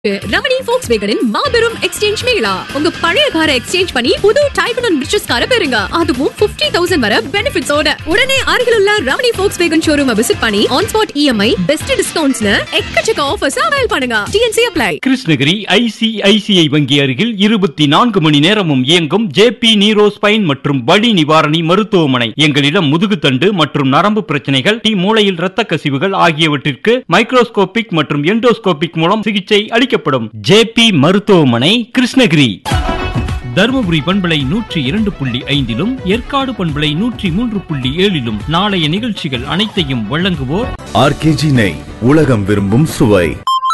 ரமணி ஃபோக்ஸ் வேகனின் மாபெரும் எக்ஸ்சேஞ்ச் மேளா உங்க பழைய காரை எக்ஸ்சேஞ்ச் பண்ணி புது டைப் அண்ட் ரிச்சஸ் காரை பெறுங்க அதுவும் 50000 தௌசண்ட் வர பெனிஃபிட்ஸோட உடனே அருகில் உள்ள Ramani Volkswagen showroom visit பண்ணி ஆன் ஸ்பாட் இஎம்ஐ பெஸ்ட் டிஸ்கவுண்ட்ஸ்னு எக்கச்சக்க ஆஃபர்ஸ் அவைல் பண்ணுங்க டிஎன்சி அப்ளை கிருஷ்ணகிரி ஐசிஐசிஐ வங்கி அருகில் இருபத்தி நான்கு மணி நேரமும் இயங்கும் ஜேபி நீரோ ஸ்பைன் மற்றும் வலி நிவாரணி மருத்துவமனை எங்களிடம் முதுகுத்தண்டு மற்றும் நரம்பு பிரச்சனைகள் டி மூளையில் இரத்த கசிவுகள் ஆகியவற்றிற்கு மைக்ரோஸ்கோபிக் மற்றும் எண்டோஸ்கோபிக் மூலம் சிகிச்சை அளிக்கப்படும் ஜேபி மருத்துவமனை கிருஷ்ணகிரி தருமபுரி பண்பலை நூற்றி இரண்டு புள்ளி ஐந்திலும் ஏற்காடு பண்பலை நூற்றி மூன்று புள்ளி ஏழிலும் நாளைய நிகழ்ச்சிகள் அனைத்தையும் வழங்குவோர் ஆர்கேஜி நெய் உலகம் விரும்பும் சுவை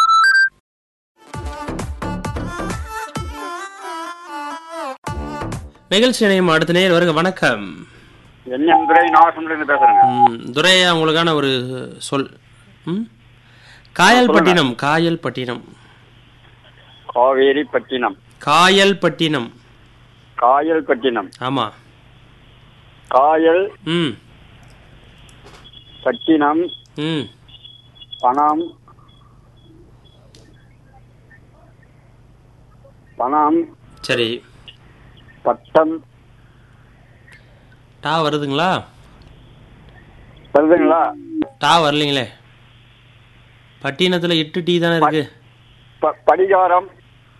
நிகழ்ச்சி இணையம் அடுத்த நேர் வருக வணக்கம் என் துறை நாகசம்லேருந்து பேசுறேங்க ம், துரையா உங்களுக்கான ஒரு சொல் ம் காயல்பட்டினம் காயல்பட்டினம் காவேரி பட்டினம் காயல்பட்டினம் காயல் பட்டினம் ஆமா காயல் ம் பட்டினம் ம் பணம் பணம் சரி பட்டம் டா வருதுங்களா வருதுங்களா டா வரலைங்களே பட்டினத்துல எட்டு டீ தானே இருக்கு ப- படிகாரம்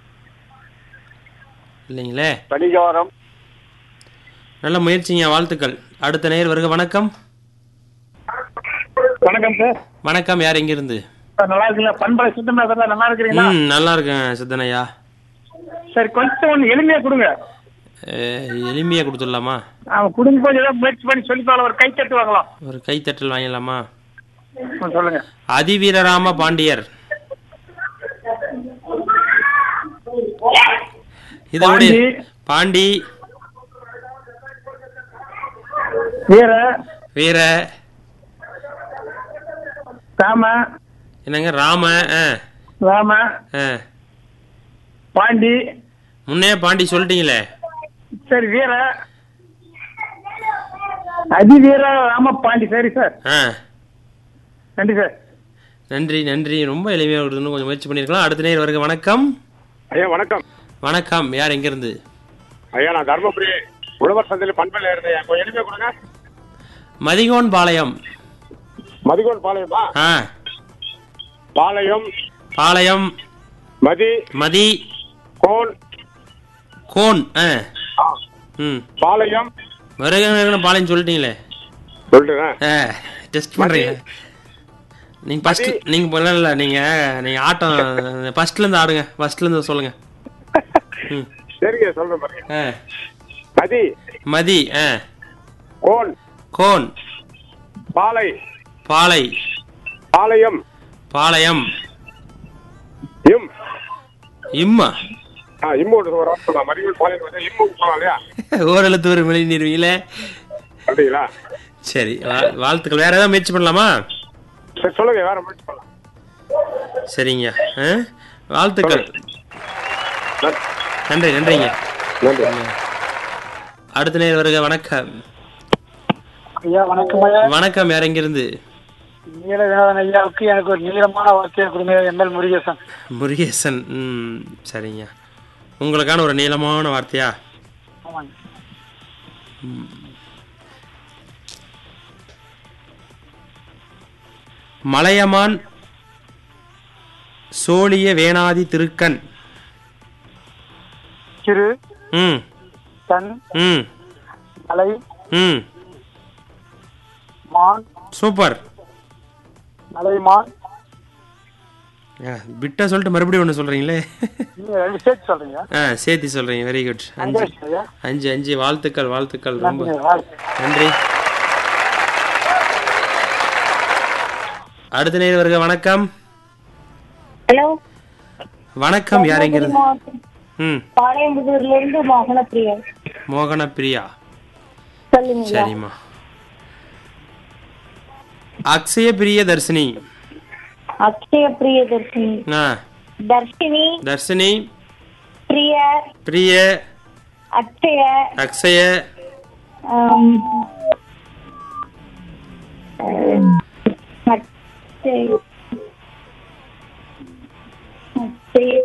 இல்லைங்களே படிகாரம் நல்ல முயற்சிங்க வாழ்த்துக்கள் அடுத்த நேர் வருக வணக்கம் வணக்கம் சார் வணக்கம் யார் எங்கிருந்து சார் நல்லா இருக்கீங்களா பண்பலை சுத்தமா சார் நல்லா இருக்கிறீங்களா ம் நல்லா இருக்கேன் சித்தனையா சரி கொஞ்சம் ஒன்று எளிமையா கொடுங்க எளிமையா கொடுத்துடலாமா அவன் கொடுங்க போது ஏதாவது முயற்சி பண்ணி சொல்லிப்பாங்க ஒரு கை தட்டு வாங்கலாம் ஒரு கைத்தட்டல் வாங்கிடலாமா ம், சொல்லுங்க அதிவீரராம பாண்டியர் இதோடைய பாண்டி. பாண்டி வீர வீர ராம என்னங்க ராம ஆ, ராம ஆ. பாண்டி முன்னே பாண்டி சொல்லிட்டீங்களே சரி வீர அதி வீர ராம பாண்டி சரி சார் ஆ நன்றி சார் நன்றி நன்றி ரொம்ப எளிமையாக கொடுத்துன்னு கொஞ்சம் முயற்சி பண்ணியிருக்கலாம் அடுத்த நேர் வருக வணக்கம் ஐயா வணக்கம் வணக்கம் யார் எங்கிருந்து ஐயா நான் தர்மபுரி உழவர் சந்தையில் பண்பையில் இருந்தேன் கொஞ்சம் எளிமையா கொடுங்க மதிகோன் பாளையம் மதிகோன் பாளையமா ஆ பாளையம் பாளையம் மதி மதி கோன் கோன் ஆ ம் பாளையம் வருக பாளையம் சொல்லிட்டீங்களே சொல்லிட்டுறேன் ஆ டெஸ்ட் பண்ணுறீங்க நீங்கள் ஃபஸ்ட்டு நீங்கள் பண்ணல இல்லை நீங்கள் நீங்கள் ஆட்டம் ஃபஸ்ட்லேருந்து ஆடுங்க ஃபஸ்ட்லேருந்து சொல்லுங்கள் ம் சரிங்க சொல்றேன் பாருங்க ஆ மதி மதி ஆ கோன் கோன் பாலை பாலை பாளையம் பாளையம் இம் இம்மா ஆ இம்மோட ஒரு வார்த்தை சொல்லலாம் மதிகோன் பாளையம் வந்து இம்மு சொல்லலாம் இல்லையா ஓரெழுத்து ஒரு மொழி நிறுவீங்களே அப்படிங்களா சரி வா- வாழ்த்துக்கள் வேற ஏதாவது முயற்சி பண்ணலாமா சரி சொல்லுங்க வேற முயற்சி பண்ணலாம் சரிங்க ஆ? வாழ்த்துக்கள் நன்றி. நன்றி நன்றிங்க நன்றி அடுத்த நேர் வருக வணக்கம் ஐயா வணக்கம் ஐயா வணக்கம் யார் எங்கிருந்து நீல வினோதன் ஐயாவுக்கு எனக்கு ஒரு நீளமான வார்த்தையை கொடுங்க எம்எல் முருகேசன் முருகேசன் ம் சரிங்க உங்களுக்கான ஒரு நீளமான வார்த்தையா ஆமாங்க மலையமான் சோழிய வேணாதி திருக்கண் சிறு ம் தன் ம் மலை ம் மான் சூப்பர் மலைமான் ஆ, விட்டா சொல்லிட்டு மறுபடியும் ஒன்று சொல்கிறீங்களே நீங்க ரெண்டு சேர்த்து சொல்றீங்க ஆ சேர்த்தி சொல்கிறீங்க வெரி குட் அஞ்சு ஐயா அஞ்சு அஞ்சு வாழ்த்துக்கள் வாழ்த்துக்கள் ரொம்ப நன்றி வாழ்த்து. நன்றி அடுத்த நேர் வருக வணக்கம் ஹலோ வணக்கம் யார் எங்கிருந்து ம் பாளையம்புதூர்ல இருந்து மோகனப்பிரியா மோகன பிரியா சொல்லுங்க சரிம்மா அக்ஷய பிரிய தர்ஷினி அக்ஷய பிரியதர்ஷினி ஆ தர்ஷினி தர்ஷினி பிரிய பிரிய அக்ஷய அக்ஷய ஆம், அக்ஷய அக்ஷய